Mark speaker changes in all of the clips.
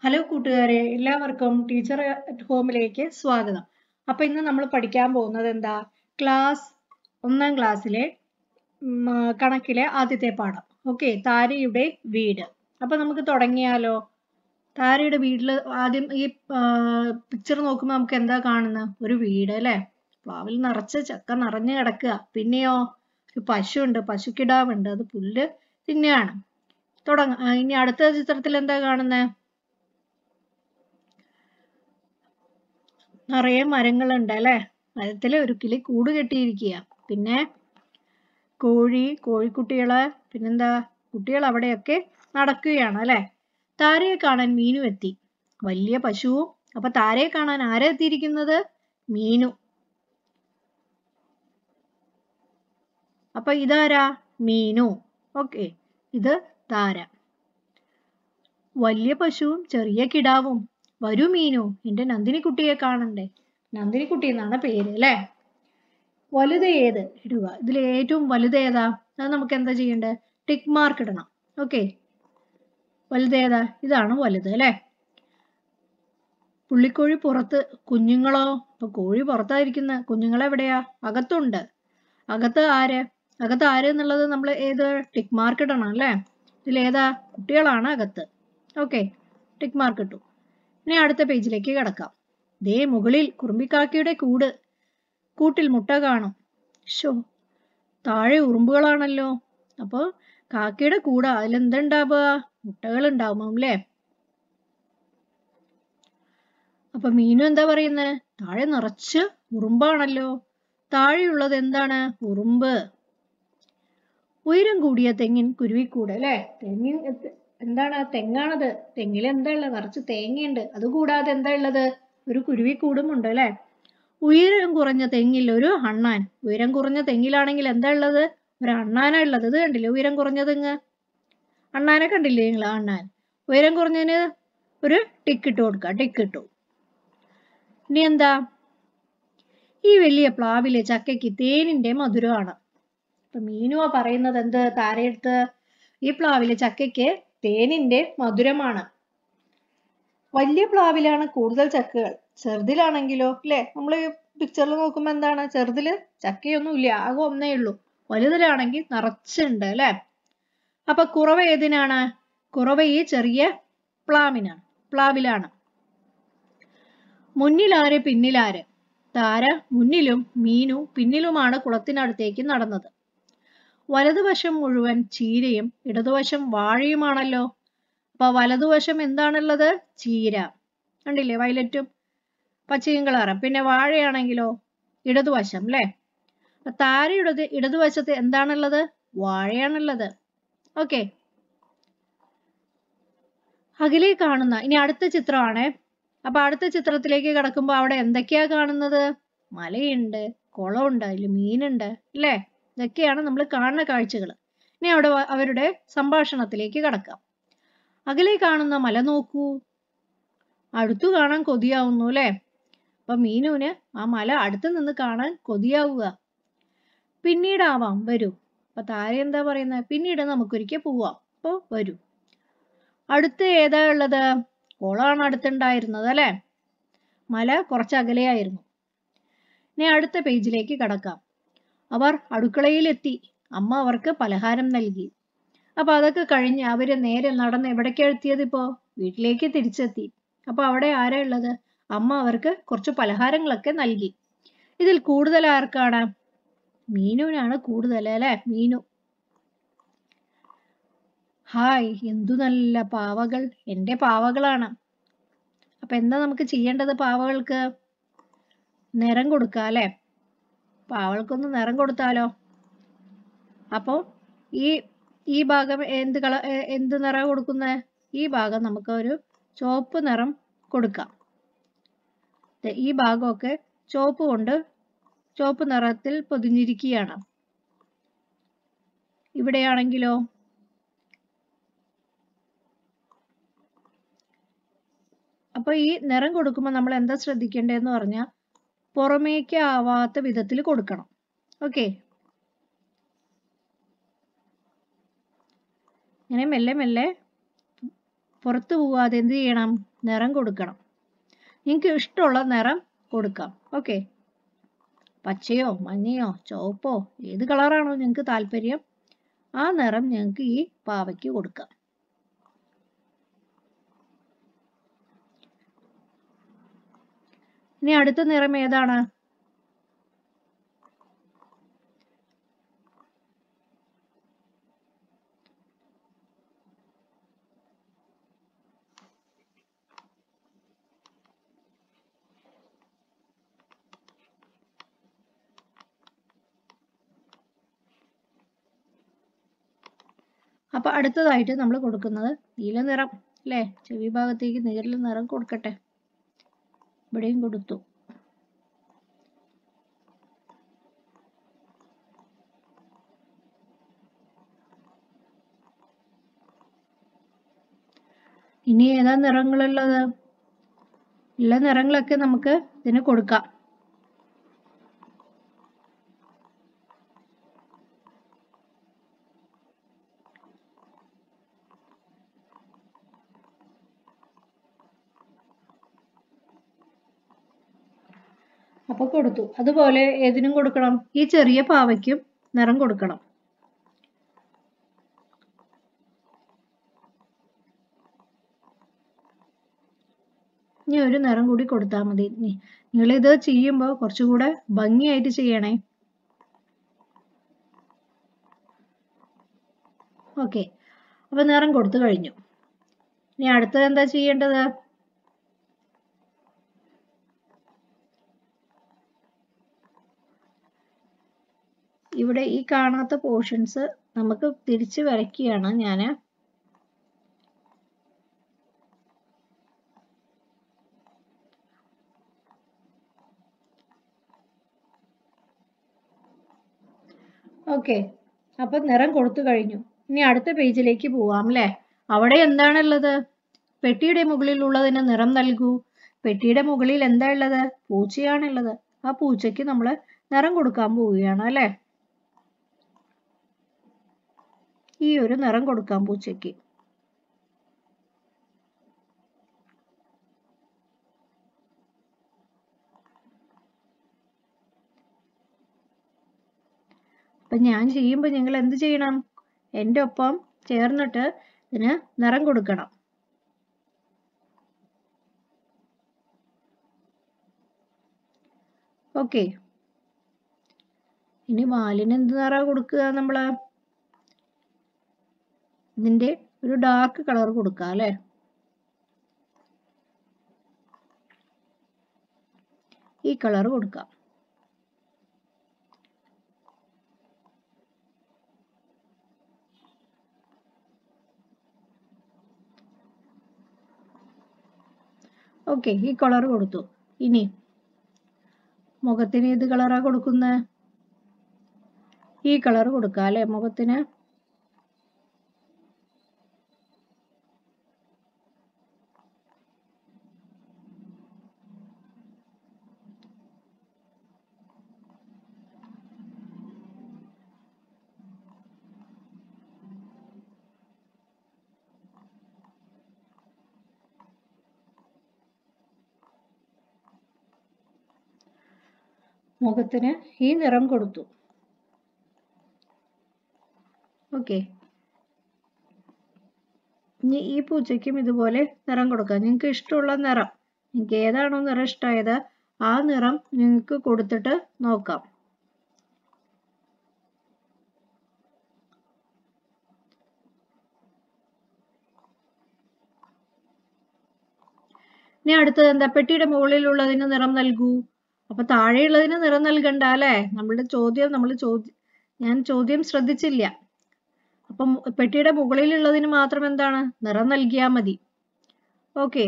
Speaker 1: hello കൂട്ടുകാരെ എല്ലാവർക്കും teacher at ഹോമിലേക്ക് സ്വാഗതം അപ്പൊ ഇന്ന് നമ്മൾ പഠിക്കാൻ പോകുന്നത് എന്താ ക്ലാസ് ഒന്നാം ക്ലാസ്സിലെ ഉം, ആ, കണക്കിലെ ആദ്യത്തെ പാഠം ഓക്കെ താരയുടെ വീട് അപ്പൊ നമുക്ക് തുടങ്ങിയാലോ താരയുടെ വീട്ടിൽ ആദ്യം ഈ പിക്ചർ നോക്കുമ്പോൾ നമുക്ക് എന്താ കാണുന്നത് ഒരു വീട് അല്ലേ പ്ലാവിൽ നിറച്ച് ചക്ക നിറഞ്ഞു കിടക്കുക പിന്നെയോ ഒരു പശുവുണ്ട് പശുക്കിടാവുണ്ട് അത് പുല്ല് തിന്നെയാണ് തുടങ്ങ ആ, ഇനി അടുത്ത ചിത്രത്തിൽ എന്താ കാണുന്നത് നിറയെ മരങ്ങളുണ്ട് അല്ലെ മരത്തില് ഒരു കിളി കൂട് കെട്ടിയിരിക്കുക പിന്നെ കോഴി കോഴിക്കുട്ടികള് പിന്നെന്താ കുട്ടികൾ അവിടെയൊക്കെ നടക്കുകയാണ് അല്ലെ താരയെ കാണാൻ മീനു എത്തി വലിയ പശുവും അപ്പൊ താരയെ കാണാൻ ആരാ എത്തിയിരിക്കുന്നത് മീനു അപ്പൊ ഇതാരാ മീനു ഓക്കെ ഇത് താര വലിയ പശുവും ചെറിയ കിടാവും വരൂ മീനു എന്റെ നന്ദിനി കുട്ടിയെ കാണണ്ടേ നന്ദിനി കുട്ടി എന്നാണ് പേര് അല്ലേ വലുത് ഏത് ഇടുക ഇതിൽ ഏറ്റവും വലുത് ഏതാ അത് നമുക്ക് എന്താ ചെയ്യണ്ടേ ടിക്ക് മാർക്ക് ഇടണം ഓക്കെ വലുത് ഏതാ ഇതാണ് വലുത് അല്ലേ പുള്ളിക്കോഴി പുറത്ത് കുഞ്ഞുങ്ങളോ ഇപ്പൊ കോഴി പുറത്തായിരിക്കുന്ന കുഞ്ഞുങ്ങളെവിടെയാ അകത്തുണ്ട് അകത്ത് ആര് അകത്ത് ആര് എന്നുള്ളത് നമ്മൾ ഏത് ടിക്ക് മാർക്ക് ഇടണം അല്ലേ ഇതിൽ ഏതാ കുട്ടികളാണ് അകത്ത് ഓക്കെ ടിക്ക് മാർക്ക് ഇട്ടു ഇനി അടുത്ത പേജിലേക്ക് കിടക്കാം ദേ മുകളിൽ കുറുമ്പിക്കാക്കയുടെ കൂട് കൂട്ടിൽ മുട്ട കാണും ഷോ താഴെ ഉറുമ്പുകളാണല്ലോ അപ്പൊ കാക്കയുടെ കൂട് അതിലെന്തുണ്ടാവുക മുട്ടകൾ ഉണ്ടാവും അല്ലേ അപ്പൊ മീനു എന്താ പറയുന്നത് താഴെ നിറച്ച് ഉറുമ്പാണല്ലോ താഴെയുള്ളത് എന്താണ് ഉറുമ്പ് ഉയരം കൂടിയ തെങ്ങിൻ കുരുവിക്കൂട് അല്ലെ തെങ്ങിൻ എത്ത് എന്താണ് തെങ്ങാണത് തെങ്ങിൽ എന്താ ഉള്ളത് നിറച്ച് തേങ്ങയുണ്ട് അതുകൂടാതെ എന്താ ഉള്ളത് ഒരു കുരുവിക്കൂടും ഉണ്ട് അല്ലെ ഉയരം കുറഞ്ഞ തെങ്ങിൽ ഒരു അണ്ണാൻ ഉയരം കുറഞ്ഞ തെങ്ങിലാണെങ്കിൽ എന്താ ഉള്ളത് ഒരു അണ്ണാനാ ഉള്ളത് ഇത് കണ്ടില്ലേ ഉയരം കുറഞ്ഞ തെങ്ങ് അണ്ണാനെ കണ്ടില്ലേ നിങ്ങൾ അണ്ണാൻ ഉയരം കുറഞ്ഞതിന് ഒരു ടിക്ക് ഇട്ട് കൊടുക്കുക ടിക്ക് ഇട്ടു ഇനി എന്താ ഈ വലിയ പ്ലാവിലെ ചക്കയ്ക്ക് തേനിന്റെ മധുരമാണ് അപ്പൊ മീനുവാ പറയുന്നത് എന്ത് താരയെടുത്ത് ഈ പ്ലാവിലെ ചക്കയ്ക്ക് തേനിന്റെ മധുരമാണ് വലിയ പ്ലാവിലാണ് കൂടുതൽ ചക്കകൾ ചെറുതിലാണെങ്കിലോ അല്ലെ നമ്മൾ പിക്ചറിൽ നോക്കുമ്പോ എന്താണ് ചെറുതില് ചക്കയൊന്നും ഇല്ല ആകെ ഒന്നേ ഉള്ളൂ വലുതിലാണെങ്കിൽ നിറച്ചുണ്ട് അല്ലെ അപ്പൊ കുറവ ഏതിനാണ് കുറവ ഈ ചെറിയ പ്ലാവിനാണ് പ്ലാവിലാണ് മുന്നിലാര് പിന്നിലാര് താര മുന്നിലും മീനു പിന്നിലുമാണ് കുളത്തിനടുത്തേക്ക് നടന്നത് വലതുവശം മുഴുവൻ ചീരയും ഇടതുവശം വാഴയുമാണല്ലോ അപ്പൊ വലതുവശം എന്താണുള്ളത് ചീര കണ്ടില്ലേ വയലറ്റും പച്ചയും കളറും പിന്നെ വാഴയാണെങ്കിലോ ഇടതുവശം അല്ലേ അപ്പൊ താരയുടെ ഇടതുവശത്ത് എന്താണുള്ളത് വാഴയാണുള്ളത് ഓക്കെ അകലെ കാണുന്ന ഇനി അടുത്ത ചിത്രമാണ് അപ്പൊ അടുത്ത ചിത്രത്തിലേക്ക് കിടക്കുമ്പോ അവിടെ എന്തൊക്കെയാ കാണുന്നത് മലയുണ്ട് കുളമുണ്ട് അതിൽ മീനുണ്ട് അല്ലേ ഇതൊക്കെയാണ് നമ്മൾ കാണുന്ന കാഴ്ചകൾ ഇനി അവിടെ വ- അവരുടെ സംഭാഷണത്തിലേക്ക് കടക്കാം അകലെ കാണുന്ന മല നോക്കൂ അടുത്തു കാണാൻ കൊതിയാവുന്നു അല്ലേ അപ്പൊ മീനുവിന് ആ മല അടുത്ത് നിന്ന് കാണാൻ കൊതിയാവുക പിന്നീടാവാം വരൂ അപ്പൊ താര എന്താ പറയുന്നത് പിന്നീട് നമുക്കൊരിക്കൽ പോവാം അപ്പൊ വരൂ അടുത്ത് ഏതാ ഉള്ളത് കുളമാണ് അടുത്തുണ്ടായിരുന്നത് അല്ലേ മല കുറച്ച് അകലെയായിരുന്നു ഇനി അടുത്ത പേജിലേക്ക് കടക്കാം അവർ അടുക്കളയിലെത്തി അമ്മ അവർക്ക് പലഹാരം നൽകി അപ്പൊ അതൊക്കെ കഴിഞ്ഞ് അവര് നേരെ നടന്ന് എവിടേക്കാ എത്തിയത് ഇപ്പോ വീട്ടിലേക്ക് തിരിച്ചെത്തി അപ്പൊ അവിടെ ആരാ ഉള്ളത് അമ്മ അവർക്ക് കുറച്ച് പലഹാരങ്ങളൊക്കെ നൽകി ഇതിൽ കൂടുതൽ ആർക്കാണ് മീനുവിനാണ് കൂടുതൽ അല്ലെ മീനു ഹായ് എന്തു നല്ല പാവകൾ എന്റെ പാവകളാണ് അപ്പൊ എന്താ നമുക്ക് ചെയ്യേണ്ടത് പാവകൾക്ക് നിറം കൊടുക്കുക അല്ലെ പാവകൾക്കൊന്ന് നിറം കൊടുത്താലോ അപ്പോ ഈ ഈ ഭാഗം എന്ത് കള എ- എന്ത് നിറം കൊടുക്കുന്നത് ഈ ഭാഗം നമുക്ക് ഒരു ചുവപ്പ് നിറം കൊടുക്കാം ദേ ഈ ഭാഗമൊക്കെ ചുവപ്പ് കൊണ്ട് ചുവപ്പ് നിറത്തിൽ പൊതിഞ്ഞിരിക്കുകയാണ് ഇവിടെയാണെങ്കിലോ അപ്പൊ ഈ നിറം കൊടുക്കുമ്പോൾ നമ്മൾ എന്താ ശ്രദ്ധിക്കേണ്ടതെന്ന് പറഞ്ഞാൽ പുറമേക്ക് ആവാത്ത വിധത്തിൽ കൊടുക്കണം ഓക്കെ ഇങ്ങനെ മെല്ലെ മെല്ലെ പുറത്തു പോവാതെ എന്ത് ചെയ്യണം നിറം കൊടുക്കണം നിങ്ങൾക്ക് ഇഷ്ടമുള്ള നിറം കൊടുക്കാം ഓക്കെ പച്ചയോ മഞ്ഞയോ ചുവപ്പോ ഏത് കളറാണോ നിങ്ങൾക്ക് താല്പര്യം ആ നിറം ഞങ്ങൾക്ക് ഈ പാവയ്ക്ക് കൊടുക്കാം ഇനി അടുത്ത നിറം ഏതാണ് അപ്പൊ അടുത്തതായിട്ട് നമ്മൾ കൊടുക്കുന്നത് നീല നിറം അല്ലേ ചെവി ഭാഗത്തേക്ക് നീല നിറം കൊടുക്കട്ടെ ഇവിടെയും കൊടുത്തു ഇനി ഏതാ നിറങ്ങളുള്ളത് ഉള്ള നിറങ്ങളൊക്കെ നമുക്ക് ഇതിന് കൊടുക്കാം അപ്പൊ കൊടുത്തു അതുപോലെ ഏതിനും കൊടുക്കണം ഈ ചെറിയ പാവയ്ക്കും നിറം കൊടുക്കണം ഇനി ഒരു നിറം കൂടി കൊടുത്താൽ മതി നിങ്ങൾ ഇത് ചെയ്യുമ്പോൾ കുറച്ചുകൂടെ ഭംഗിയായിട്ട് ചെയ്യണേ ഓക്കെ അപ്പൊ നിറം കൊടുത്തു കഴിഞ്ഞു ഇനി അടുത്തത് എന്താ ചെയ്യേണ്ടത് ഇവിടെ ഈ കാണാത്ത പോർഷൻസ് നമുക്ക് തിരിച്ച് വരയ്ക്കുകയാണ് ഞാൻ ഓക്കെ അപ്പൊ നിറം കൊടുത്തു കഴിഞ്ഞു ഇനി അടുത്ത പേജിലേക്ക് പോവാം അല്ലേ അവിടെ എന്താണുള്ളത് പെട്ടിയുടെ മുകളിലുള്ളതിന് നിറം നൽകൂ പെട്ടിയുടെ മുകളിൽ എന്താ ഉള്ളത് പൂച്ചയാണുള്ളത് ആ പൂച്ചയ്ക്ക് നമ്മൾ നിറം കൊടുക്കാൻ പോവുകയാണ് അല്ലേ ഈ ഒരു നിറം കൊടുക്കാം പൂച്ചയ്ക്ക് അപ്പൊ ഞാൻ ചെയ്യുമ്പോൾ നിങ്ങൾ എന്ത് ചെയ്യണം എൻ്റെ ഒപ്പം ചേർന്നിട്ട് ഇതിന് നിറം കൊടുക്കണം ഓക്കെ ഇനി വാലിന് എന്ത് നിറ കൊടുക്കുക നമ്മള് ഇതിന്റെ ഒരു ഡാർക്ക് കളർ കൊടുക്കാം അല്ലെ ഈ കളർ കൊടുക്കാം ഓക്കെ ഈ കളർ കൊടുത്തു ഇനി മുഖത്തിന് ഏത് കളറാ കൊടുക്കുന്നത് ഈ കളർ കൊടുക്കാം അല്ലെ മുഖത്തിന് മുഖത്തിന് ഈ നിറം കൊടുത്തു ഓക്കെ ഇനി ഈ പൂച്ചയ്ക്കും ഇതുപോലെ നിറം കൊടുക്കാം നിങ്ങൾക്ക് ഇഷ്ടമുള്ള നിറം നിങ്ങൾക്ക് ഏതാണോ നിറം ഇഷ്ടമായത് ആ നിറം നിങ്ങൾക്ക് കൊടുത്തിട്ട് നോക്കാം ഇനി അടുത്തത് എന്താ പെട്ടിയുടെ മുകളിലുള്ളതിന് നിറം നൽകൂ അപ്പൊ താഴെയുള്ളതിന് നിറം നൽകണ്ട അല്ലെ നമ്മളുടെ ചോദ്യം നമ്മൾ ചോദ്യം ഞാൻ ചോദ്യം ശ്രദ്ധിച്ചില്ല അപ്പം പെട്ടിയുടെ മുകളിലുള്ളതിന് മാത്രം എന്താണ് നിറം നൽകിയാൽ മതി ഓക്കെ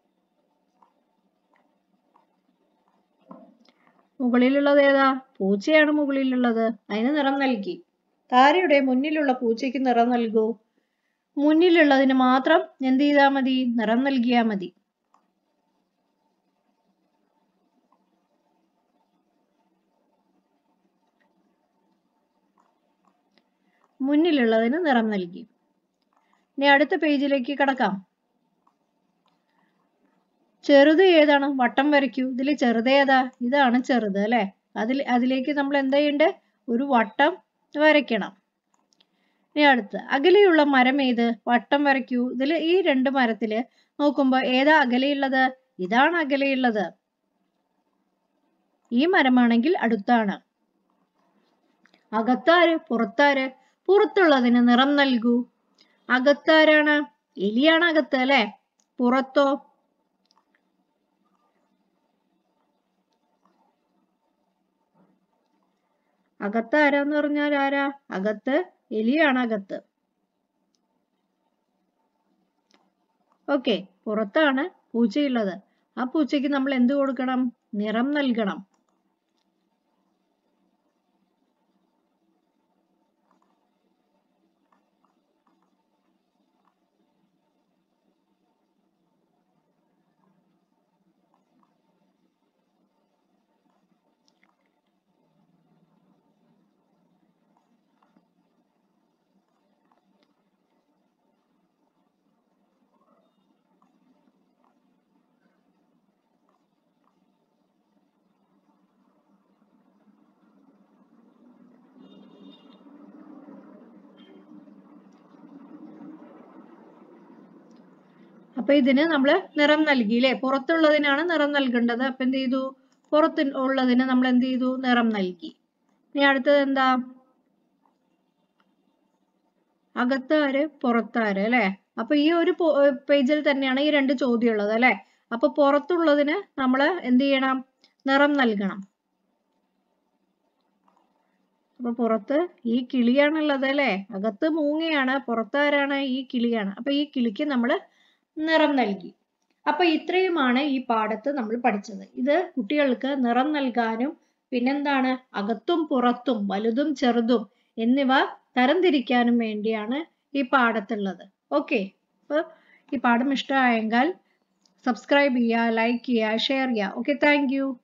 Speaker 1: മുകളിലുള്ളത് ഏതാ പൂച്ചയാണ് മുകളിലുള്ളത് അതിന് നിറം നൽകി താരയുടെ മുന്നിലുള്ള പൂച്ചയ്ക്ക് നിറം നൽകൂ മുന്നിലുള്ളതിന് മാത്രം എന്ത് ചെയ്താൽ മതി നിറം നൽകിയാൽ മതി മുന്നിലുള്ളതിന് നിറം നൽകി ഇനി അടുത്ത പേജിലേക്ക് കടക്കാം ചെറുത് ഏതാണ് വട്ടം വരയ്ക്കൂ ഇതിൽ ചെറുത് ഏതാ ഇതാണ് ചെറുത് അല്ലെ അതിൽ അതിലേക്ക് നമ്മൾ എന്താ ചെയ്യണ്ടേ ഒരു വട്ടം വരയ്ക്കണം ഇനി അടുത്ത് അകലെയുള്ള മരം ഏത് വട്ടം വരയ്ക്കൂ ഇതിൽ ഈ രണ്ട് മരത്തില് നോക്കുമ്പോ ഏതാ അകലെയുള്ളത് ഇതാണ് അകലെയുള്ളത് ഈ മരമാണെങ്കിൽ അടുത്താണ് അകത്താര് പുറത്താര് പുറത്തുള്ളതിന് നിറം നൽകൂ അകത്താരാണ് എലിയാണ് അകത്ത് അല്ലെ പുറത്തോ അകത്ത് ആരാന്ന് പറഞ്ഞാൽ ആരാ അകത്ത് എലിയാണ് അകത്ത് ഓക്കെ പുറത്താണ് പൂച്ചയുള്ളത് ആ പൂച്ചയ്ക്ക് നമ്മൾ എന്ത് കൊടുക്കണം നിറം നൽകണം അപ്പൊ ഇതിന് നമ്മൾ നിറം നൽകി അല്ലെ പുറത്തുള്ളതിനാണ് നിറം നൽകേണ്ടത് അപ്പൊ എന്ത് ചെയ്തു പുറത്ത് ഉള്ളതിന് നമ്മൾ എന്ത് ചെയ്തു നിറം നൽകി ഇനി അടുത്തത് എന്താ അകത്താര് പുറത്താര് അല്ലെ അപ്പൊ ഈ ഒരു പേജിൽ തന്നെയാണ് ഈ രണ്ട് ചോദ്യം ഉള്ളത് അല്ലെ അപ്പൊ പുറത്തുള്ളതിന് നമ്മൾ എന്ത് ചെയ്യണം നിറം നൽകണം അപ്പൊ പുറത്ത് ഈ കിളിയാണുള്ളത് അല്ലെ അകത്ത് മൂങ്ങയാണ് പുറത്താരാണ് ഈ കിളിയാണ് അപ്പൊ ഈ കിളിക്ക് നമ്മൾ നിറം നൽകി അപ്പൊ ഇത്രയുമാണ് ഈ പാഠത്ത് നമ്മൾ പഠിച്ചത് ഇത് കുട്ടികൾക്ക് നിറം നൽകാനും പിന്നെന്താണ് അകത്തും പുറത്തും വലുതും ചെറുതും എന്നിവ തരംതിരിക്കാനും വേണ്ടിയാണ് ഈ പാഠത്തുള്ളത് ഓക്കെ അപ്പൊ ഈ പാഠം ഇഷ്ടമായെങ്കിൽ സബ്സ്ക്രൈബ് ചെയ്യുക ലൈക്ക് ചെയ്യുക ഷെയർ ചെയ്യുക ഓക്കെ താങ്ക്